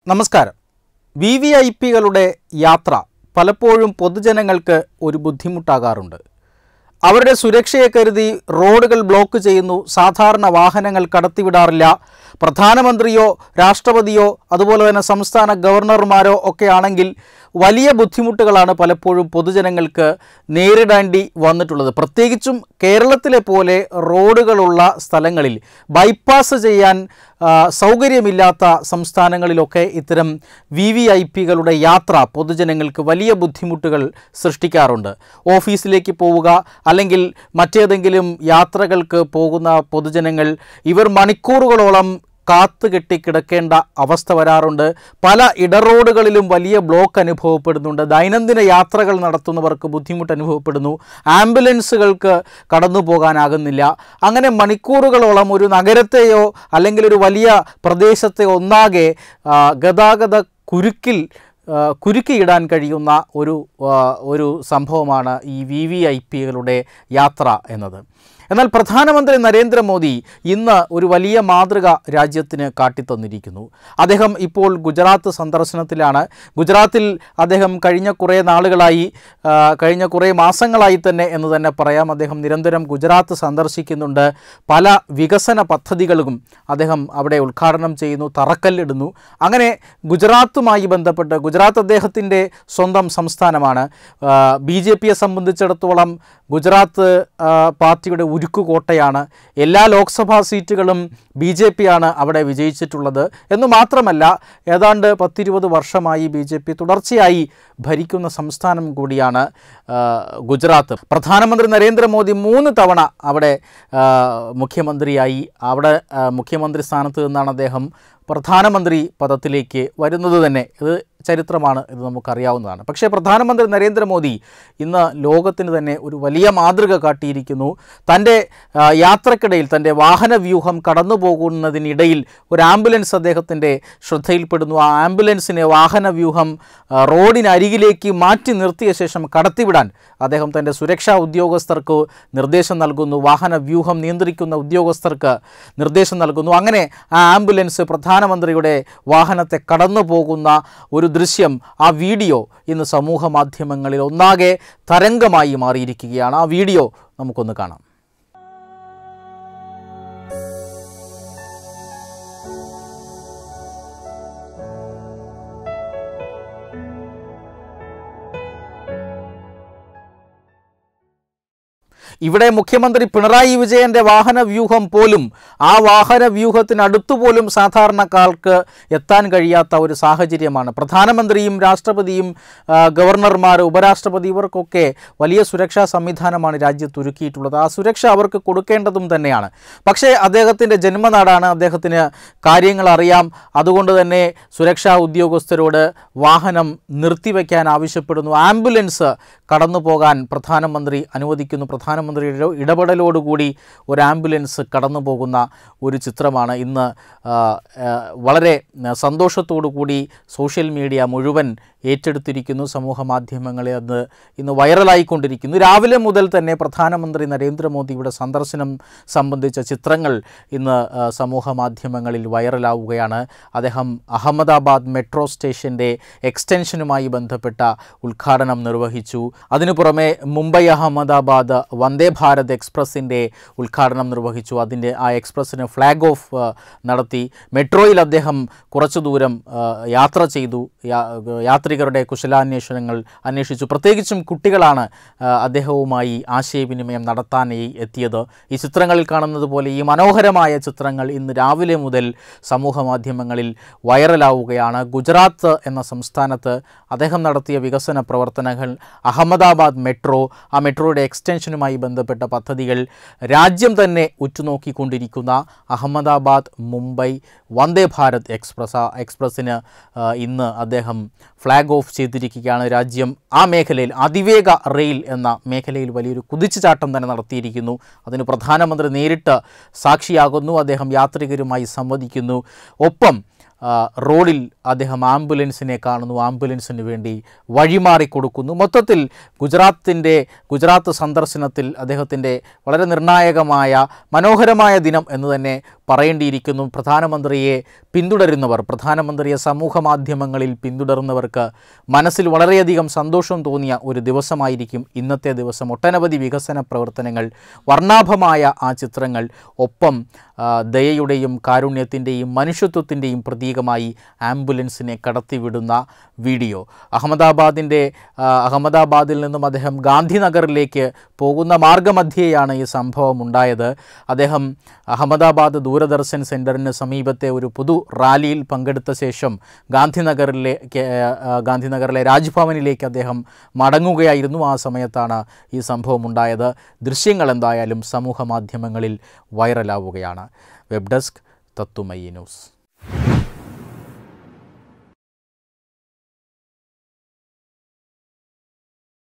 നമസ്കാരം V V I പികളുടെ യാത്ര പലപ്പോഴും പൊതുജനങ്ങൾക്ക് ഒരു ബുദ്ധിമുട്ടാകാറുണ്ട് അവരുടെ സുരക്ഷയെ കരുതി റോഡുകൾ ബ്ലോക്ക് ചെയ്യുന്നു സാധാരണ വാഹനങ്ങൾ കടത്തിവിടാറില്ല പ്രധാനമന്ത്രിയോ രാഷ്ട്രപതിയോ അതുപോലെ തന്നെ സംസ്ഥാന ഗവർണർമാരോ ഒക്കെ ആണെങ്കിൽ വലിയ ബുദ്ധിമുട്ടുകളാണ് പലപ്പോഴും പൊതുജനങ്ങൾക്ക് നേരിടേണ്ടി വന്നിട്ടുള്ളത് പ്രത്യേകിച്ചും കേരളത്തിലെ പോലെ റോഡുകളുള്ള സ്ഥലങ്ങളിൽ ബൈപ്പാസ് ചെയ്യാൻ ആ, സൗകര്യമില്ലാത്ത സംസ്ഥാനങ്ങളിലൊക്കെ ഇത്തരം വി വി ഐ പികളുടെ യാത്ര പൊതുജനങ്ങൾക്ക് വലിയ ബുദ്ധിമുട്ടുകൾ സൃഷ്ടിക്കാറുണ്ട് ഓഫീസിലേക്ക് പോവുക അല്ലെങ്കിൽ മറ്റേതെങ്കിലും യാത്രകൾക്ക് പോകുന്ന പൊതുജനങ്ങൾ ഇവർ മണിക്കൂറുകളോളം കാത്തു കെട്ടി കിടക്കേണ്ട അവസ്ഥ വരാറുണ്ട് പല ഇടറോഡുകളിലും വലിയ ബ്ലോക്ക് അനുഭവപ്പെടുന്നുണ്ട് ദൈനംദിന യാത്രകൾ നടത്തുന്നവർക്ക് ബുദ്ധിമുട്ട് അനുഭവപ്പെടുന്നു ആംബുലൻസുകൾക്ക് കടന്നു പോകാനാകുന്നില്ല അങ്ങനെ മണിക്കൂറുകളോളം ഒരു നഗരത്തെയോ അല്ലെങ്കിൽ ഒരു വലിയ പ്രദേശത്തെ ഒന്നാകെ ആ, ഗതാഗത കുരുക്കിൽ ആ, കുരുക്കിയിടാൻ കഴിയുന്ന ഒരു ആ, ഒരു സംഭവമാണ് ഈ വി വി ഐ പികളുടെ യാത്ര എന്നത് എന്നാൽ പ്രധാനമന്ത്രി നരേന്ദ്രമോദി ഇന്ന് ഒരു വലിയ മാതൃക രാജ്യത്തിന് കാട്ടിത്തന്നിരിക്കുന്നു അദ്ദേഹം ഇപ്പോൾ ഗുജറാത്ത് സന്ദർശനത്തിലാണ് ഗുജറാത്തിൽ അദ്ദേഹം കഴിഞ്ഞ കുറേ നാളുകളായി ആ, കഴിഞ്ഞ കുറേ മാസങ്ങളായി തന്നെ എന്ന് തന്നെ പറയാം അദ്ദേഹം നിരന്തരം ഗുജറാത്ത് സന്ദർശിക്കുന്നുണ്ട് പല വികസന പദ്ധതികളും അദ്ദേഹം അവിടെ ഉദ്ഘാടനം ചെയ്യുന്നു തറക്കല്ലിടുന്നു അങ്ങനെ ഗുജറാത്തുമായി ബന്ധപ്പെട്ട് ഗുജറാത്ത് അദ്ദേഹത്തിൻ്റെ സ്വന്തം സംസ്ഥാനമാണ് ബി ജെ പിയെ സംബന്ധിച്ചിടത്തോളം ഗുജറാത്ത് ആ, പാർട്ടിയുടെ ഉരുക്കുകോട്ടയാണ് എല്ലാ ലോക്സഭാ സീറ്റുകളും ബി ജെ പിയാണ് അവിടെ വിജയിച്ചിട്ടുള്ളത് എന്ന് മാത്രമല്ല ഏതാണ്ട് പത്തിരുപത് വർഷമായി ബി ജെ പി തുടർച്ചയായി ഭരിക്കുന്ന സംസ്ഥാനം കൂടിയാണ് ആ, ഗുജറാത്ത് പ്രധാനമന്ത്രി നരേന്ദ്രമോദി മൂന്ന് തവണ അവിടെ ആ, മുഖ്യമന്ത്രിയായി അവിടെ ആ, മുഖ്യമന്ത്രി സ്ഥാനത്ത് നിന്നാണ് അദ്ദേഹം പ്രധാനമന്ത്രി പദത്തിലേക്ക് വരുന്നത് തന്നെ ഇത് ചരിത്രമാണ് ഇത് നമുക്കറിയാവുന്നതാണ് പക്ഷേ പ്രധാനമന്ത്രി നരേന്ദ്രമോദി ഇന്ന് ലോകത്തിന് തന്നെ ഒരു വലിയ മാതൃക കാട്ടിയിരിക്കുന്നു തൻ്റെ ആ, യാത്രക്കിടയിൽ തൻ്റെ വാഹന വ്യൂഹം കടന്നു പോകുന്നതിനിടയിൽ ഒരു ആംബുലൻസ് അദ്ദേഹത്തിൻ്റെ ശ്രദ്ധയിൽപ്പെടുന്നു ആ ആംബുലൻസിനെ വാഹന വ്യൂഹം ആ, റോഡിനരികിലേക്ക് മാറ്റി നിർത്തിയ ശേഷം കടത്തിവിടാൻ അദ്ദേഹം തൻ്റെ സുരക്ഷാ ഉദ്യോഗസ്ഥർക്ക് നിർദ്ദേശം നൽകുന്നു വാഹന വ്യൂഹം നിയന്ത്രിക്കുന്ന ഉദ്യോഗസ്ഥർക്ക് നിർദ്ദേശം നൽകുന്നു അങ്ങനെ ആ ആംബുലൻസ് പ്രധാനമന്ത്രിയുടെ വാഹനത്തെ കടന്നു പോകുന്ന ഒരു ദൃശ്യം ആ വീഡിയോ ഇന്ന് സമൂഹ മാധ്യമങ്ങളിൽ ഒന്നാകെ തരംഗമായി മാറിയിരിക്കുകയാണ് ആ വീഡിയോ നമുക്കൊന്ന് കാണാം ഇവിടെ മുഖ്യമന്ത്രി പിണറായി വിജയന്റെ വാഹന വ്യൂഹം പോലും ആ വാഹന വ്യൂഹത്തിനടുത്തു പോലും സാധാരണക്കാർക്ക് എത്താൻ കഴിയാത്ത ഒരു സാഹചര്യമാണ് പ്രധാനമന്ത്രിയും രാഷ്ട്രപതിയും ആ, ഗവർണർമാർ ഉപരാഷ്ട്രപതി ഇവർക്കൊക്കെ വലിയ സുരക്ഷാ സംവിധാനമാണ് രാജ്യത്ത് ഒരുക്കിയിട്ടുള്ളത് ആ സുരക്ഷ അവർക്ക് കൊടുക്കേണ്ടതും തന്നെയാണ് പക്ഷേ അദ്ദേഹത്തിൻ്റെ ജന്മനാടാണ് അദ്ദേഹത്തിന് കാര്യങ്ങൾ അറിയാം അതുകൊണ്ട് തന്നെ സുരക്ഷാ ഉദ്യോഗസ്ഥരോട് വാഹനം നിർത്തിവെക്കാൻ ആവശ്യപ്പെടുന്നു ആംബുലൻസ് കടന്നു പോകാൻ പ്രധാനമന്ത്രി അനുവദിക്കുന്നു പ്രധാനമന്ത്രിയുടെ ഇടപെടലോടുകൂടി ഒരു ആംബുലൻസ് കടന്നു പോകുന്ന ഒരു ചിത്രമാണ് ഇന്ന് ആ, ആ, വളരെ സന്തോഷത്തോടു കൂടി സോഷ്യൽ മീഡിയ മുഴുവൻ ഏറ്റെടുത്തിരിക്കുന്നു സമൂഹ മാധ്യമങ്ങളെ അത് ഇന്ന് വൈറലായിക്കൊണ്ടിരിക്കുന്നു രാവിലെ മുതൽ തന്നെ പ്രധാനമന്ത്രി നരേന്ദ്രമോദിയുടെ സന്ദർശനം സംബന്ധിച്ച ചിത്രങ്ങൾ ഇന്ന് ആ, സമൂഹ മാധ്യമങ്ങളിൽ വൈറലാവുകയാണ് അദ്ദേഹം അഹമ്മദാബാദ് മെട്രോ സ്റ്റേഷൻ്റെ എക്സ്റ്റൻഷനുമായി ബന്ധപ്പെട്ട ഉദ്ഘാടനം നിർവഹിച്ചു അതിനു പുറമെ മുംബൈ അഹമ്മദാബാദ് വന്ദേ ഭാരത് എക്സ്പ്രസിൻ്റെ ഉദ്ഘാടനം നിർവഹിച്ചു അതിൻ്റെ ആ എക്സ്പ്രസ്സിന് ഫ്ലാഗ് ഓഫ് ആ, നടത്തി മെട്രോയിൽ അദ്ദേഹം കുറച്ചു ദൂരം ആ, യാത്ര ചെയ്തു യാ- യാത്രികരുടെ കുശലാന്വേഷണങ്ങൾ അന്വേഷിച്ചു പ്രത്യേകിച്ചും കുട്ടികളാണ് ആ, അദ്ദേഹവുമായി ആശയവിനിമയം നടത്താനായി എത്തിയത് ഈ ചിത്രങ്ങളിൽ കാണുന്നത് പോലെ ഈ മനോഹരമായ ചിത്രങ്ങൾ ഇന്ന് രാവിലെ മുതൽ സമൂഹ മാധ്യമങ്ങളിൽ വൈറലാവുകയാണ് ഗുജറാത്ത് എന്ന സംസ്ഥാനത്ത് അദ്ദേഹം നടത്തിയ വികസന പ്രവർത്തനങ്ങൾ അഹമ്മദാബാദ് മെട്രോ ആ മെട്രോയുടെ എക്സ്റ്റൻഷനുമായി ബന്ധപ്പെട്ട പദ്ധതികൾ രാജ്യം തന്നെ ഉറ്റുനോക്കിക്കൊണ്ടിരിക്കുന്ന അഹമ്മദാബാദ് മുംബൈ വന്ദേ ഭാരത് എക്സ്പ്രസ് ആ എക്സ്പ്രസ്സിന് ആ, ഇന്ന് അദ്ദേഹം ഫ്ലാഗ് ഓഫ് ചെയ്തിരിക്കുകയാണ് രാജ്യം ആ മേഖലയിൽ അതിവേഗ റെയിൽ എന്ന മേഖലയിൽ വലിയൊരു കുതിച്ചുചാട്ടം തന്നെ നടത്തിയിരിക്കുന്നു അതിന് പ്രധാനമന്ത്രി നേരിട്ട് സാക്ഷിയാകുന്നു അദ്ദേഹം യാത്രികരുമായി സംവദിക്കുന്നു ഒപ്പം ആ, റോഡിൽ അദ്ദേഹം ആംബുലൻസിനെ കാണുന്നു ആംബുലൻസിന് വേണ്ടി വഴിമാറി കൊടുക്കുന്നു മൊത്തത്തിൽ ഗുജറാത്തിൻ്റെ ഗുജറാത്ത് സന്ദർശനത്തിൽ അദ്ദേഹത്തിൻ്റെ വളരെ നിർണായകമായ മനോഹരമായ ദിനം എന്ന് തന്നെ പറയേണ്ടിയിരിക്കുന്നു പ്രധാനമന്ത്രിയെ പിന്തുടരുന്നവർ പ്രധാനമന്ത്രിയെ സമൂഹ മാധ്യമങ്ങളിൽ പിന്തുടരുന്നവർക്ക് മനസ്സിൽ വളരെയധികം സന്തോഷം തോന്നിയ ഒരു ദിവസമായിരിക്കും ഇന്നത്തെ ദിവസം ഒട്ടനവധി വികസന പ്രവർത്തനങ്ങൾ വർണ്ണാഭമായ ആ ചിത്രങ്ങൾ ഒപ്പം ആ, ദയയുടെയും കാരുണ്യത്തിൻ്റെയും മനുഷ്യത്വത്തിൻ്റെയും പ്രതീകമായി ആംബുലൻസിനെ കടത്തിവിടുന്ന വീഡിയോ അഹമ്മദാബാദിൻ്റെ ആ, അഹമ്മദാബാദിൽ നിന്നും അദ്ദേഹം ഗാന്ധിനഗറിലേക്ക് പോകുന്ന മാർഗമധ്യേയാണ് ഈ സംഭവം ഉണ്ടായത് അദ്ദേഹം അഹമ്മദാബാദ് ദൂരദർശൻ സെൻറ്ററിന് സമീപത്തെ ഒരു പൊതു റാലിയിൽ പങ്കെടുത്ത ശേഷം ഗാന്ധിനഗറിലേക്ക് ആ, ഗാന്ധിനഗറിലെ രാജ്ഭവനിലേക്ക് അദ്ദേഹം മടങ്ങുകയായിരുന്നു ആ സമയത്താണ് ഈ സംഭവം ഉണ്ടായത് ദൃശ്യങ്ങൾ എന്തായാലും സമൂഹ മാധ്യമങ്ങളിൽ വൈറലാവുകയാണ് വെബ് ഡെസ്ക് തത്തുമയി ന്യൂസ്